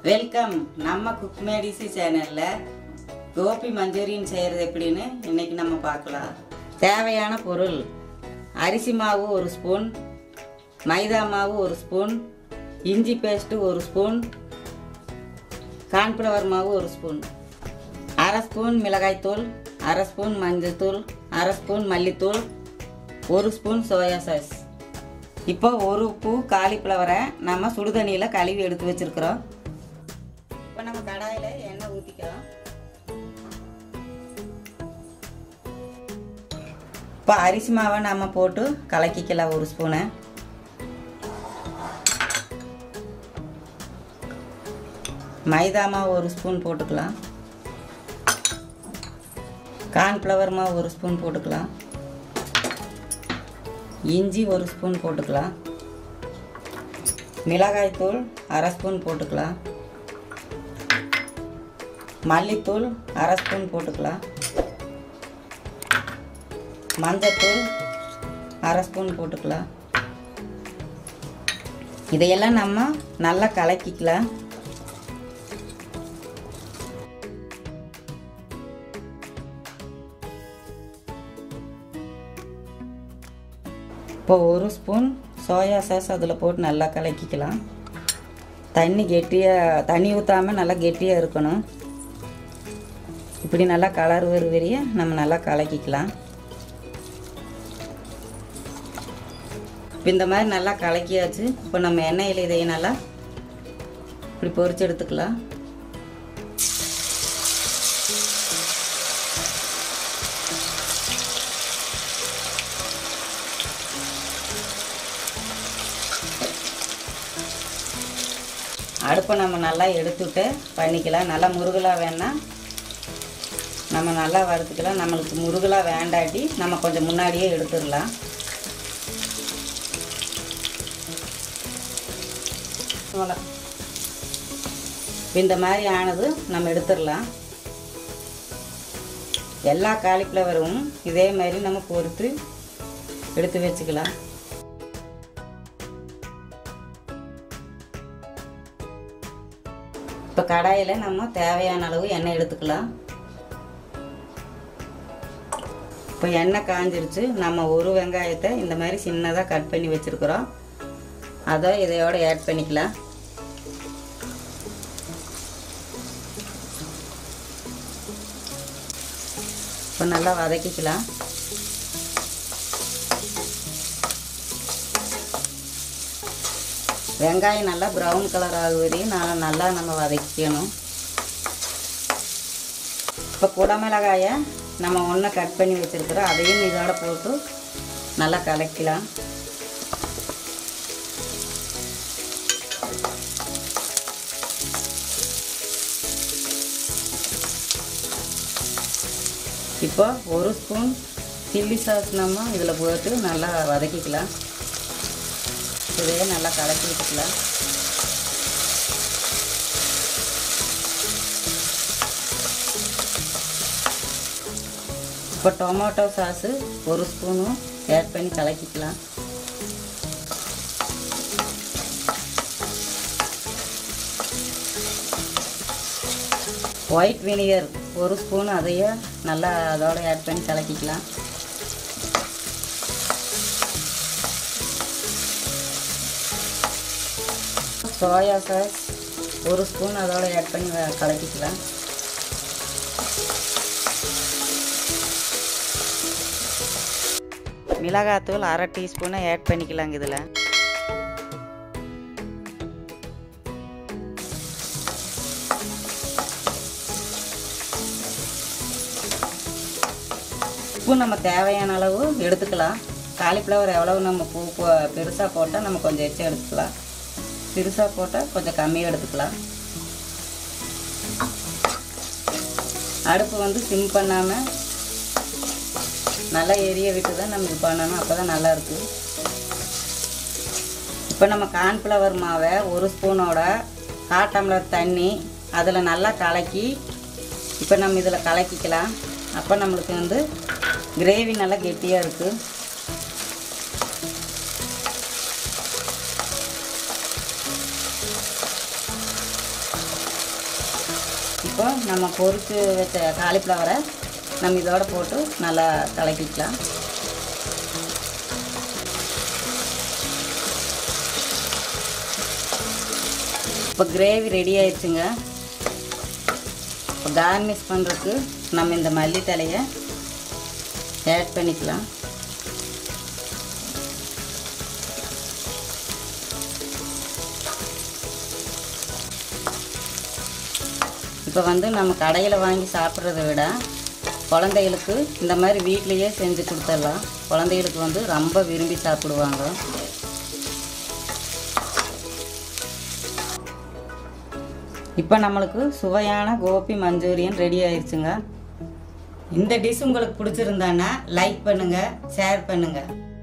welcome நம்ம cook Medici சேனலில் Gopi Manchurian செய்கிறது எப்படின்னு இன்னைக்கு நம்ம பார்க்கலாம் தேவையான பொருள் அரிசி மாவு ஒரு ஸ்பூன் மைதா மாவு ஒரு ஸ்பூன் இஞ்சி பேஸ்ட்டு ஒரு ஸ்பூன் கார்ன்ஃப்ளவர் மாவு ஒரு ஸ்பூன் அரை ஸ்பூன் மிளகாய்த்தூள் அரை ஸ்பூன் மஞ்சள்தூள் அரை ஸ்பூன் மல்லித்தூள் ஒரு ஸ்பூன் சோயா சாஸ் இப்போ ஒரு பூ காலிஃப்ளவரை நம்ம சுடுதண்ணியில் கழுவி எடுத்து வச்சிருக்கிறோம் இப்போ நம்ம கடாயில் எண்ணெய் ஊற்றிக்கலாம் இப்போ அரிசி மாவை நம்ம போட்டு கலக்கிக்கலாம் ஒரு ஸ்பூனை மைதா மாவு ஒரு ஸ்பூன் போட்டுக்கலாம் கார்ன்ஃப்ளவர் மாவு ஒரு ஸ்பூன் போட்டுக்கலாம் இஞ்சி ஒரு ஸ்பூன் போட்டுக்கலாம் மிளகாய்த்தூள் அரை ஸ்பூன் போட்டுக்கலாம் மல்லித்தூள் அரை ஸ்பூன் போட்டுக்கலாம் மஞ்சத்தூள் அரை ஸ்பூன் போட்டுக்கலாம் இதையெல்லாம் நம்ம நல்லா கலக்கிக்கலாம் இப்போ ஒரு ஸ்பூன் சோயா சாஸ் அதில் போட்டு நல்லா கலக்கிக்கலாம் தண்ணி கெட்டியாக தண்ணி ஊற்றாமல் நல்லா கெட்டியாக இருக்கணும் இப்படி நல்லா கலர் வரு வரைய நம்ம நல்லா கலக்கிக்கலாம் இப்போ இந்த மாதிரி நல்லா கலக்கியாச்சு இப்போ நம்ம எண்ணெயில் இதை நல்லா இப்படி பொரிச்சு எடுத்துக்கலாம் அடுப்பை நம்ம நல்லா எடுத்துட்டு பண்ணிக்கலாம் நல்லா முருகலாக வேணால் நம்ம நல்லா வறுத்துக்கலாம் நம்மளுக்கு முருகலாக வேண்டாட்டி நம்ம கொஞ்சம் முன்னாடியே எடுத்துடலாம் அவ்வளோ இந்த மாதிரி ஆனது நம்ம எடுத்துடலாம் எல்லா காலிஃப்ளவரும் இதே மாதிரி நம்ம பொறுத்து எடுத்து வச்சுக்கலாம் இப்போ கடாயில் நம்ம தேவையான அளவு எண்ணெய் எடுத்துக்கலாம் இப்போ எண்ணெய் காஞ்சிருச்சு நம்ம ஒரு வெங்காயத்தை இந்த மாதிரி சின்னதாக கட் பண்ணி வச்சுருக்குறோம் அதை இதையோட ஆட் பண்ணிக்கலாம் இப்போ நல்லா வதக்கிக்கலாம் வெங்காயம் நல்லா ப்ரௌன் கலர் ஆகுவதையும் நல்லா நல்லா நம்ம வதக்கிக்கணும் இப்போ குடமிளகாயை நம்ம ஒன்றை கட் பண்ணி வச்சுருக்குறோம் அதையும் இதோட போட்டு நல்லா கலக்கலாம் இப்போ ஒரு ஸ்பூன் சில்லி சாஸ் நம்ம இதில் போட்டு நல்லா வதக்கிக்கலாம் இதையே நல்லா கலக்கி விட்டுக்கலாம் இப்போ டொமேட்டோ சாஸு ஒரு ஸ்பூனும் ஆட் பண்ணி கலக்கிக்கலாம் ஒயிட் வினிகர் ஒரு ஸ்பூன் அதையே நல்லா அதோட ஆட் பண்ணி கலக்கிக்கலாம் சோயா சாஸ் ஒரு ஸ்பூன் அதோட ஆட் பண்ணி கலக்கிக்கலாம் மிளகாத்தூள் அரை டீஸ்பூனை ஆட் பண்ணிக்கலாங்க இதில் உப்பு நம்ம தேவையான அளவு எடுத்துக்கலாம் காலிஃப்ளவர் எவ்வளவு நம்ம பூ பெருசாக போட்டால் நம்ம கொஞ்சம் எச்சா எடுத்துக்கலாம் பெருசாக போட்டால் கொஞ்சம் கம்மியாக எடுத்துக்கலாம் அடுப்பு வந்து சிம் பண்ணாமல் நல்லா எரிய விட்டு தான் நம்ம இது பண்ணணும் அப்போ தான் நல்லாயிருக்கும் இப்போ நம்ம கார்ன்ஃப்ளவர் மாவை ஒரு ஸ்பூனோட கால் டம்ளர் தண்ணி அதில் நல்லா கலக்கி இப்போ நம்ம இதில் கலக்கிக்கலாம் அப்போ நம்மளுக்கு வந்து கிரேவி நல்லா கெட்டியாக இருக்குது இப்போ நம்ம பொரிச்சு வச்ச காலிஃப்ளவரை நம்ம இதோட போட்டு நல்லா கலக்கிக்கலாம் இப்போ கிரேவி ரெடி ஆயிடுச்சுங்க இப்போ கார்னிஷ் பண்ணுறதுக்கு நம்ம இந்த மல்லி தலையை ஆட் பண்ணிக்கலாம் இப்போ வந்து நம்ம கடையில் வாங்கி சாப்பிட்றத விட குழந்தைகளுக்கு இந்த மாதிரி வீட்லேயே செஞ்சு கொடுத்துடலாம் குழந்தைகளுக்கு வந்து ரொம்ப விரும்பி சாப்பிடுவாங்க இப்போ நம்மளுக்கு சுவையான கோபி மஞ்சூரியன் ரெடி ஆயிடுச்சுங்க இந்த டிஷ் உங்களுக்கு பிடிச்சிருந்தான்னா லைக் பண்ணுங்கள் ஷேர் பண்ணுங்கள்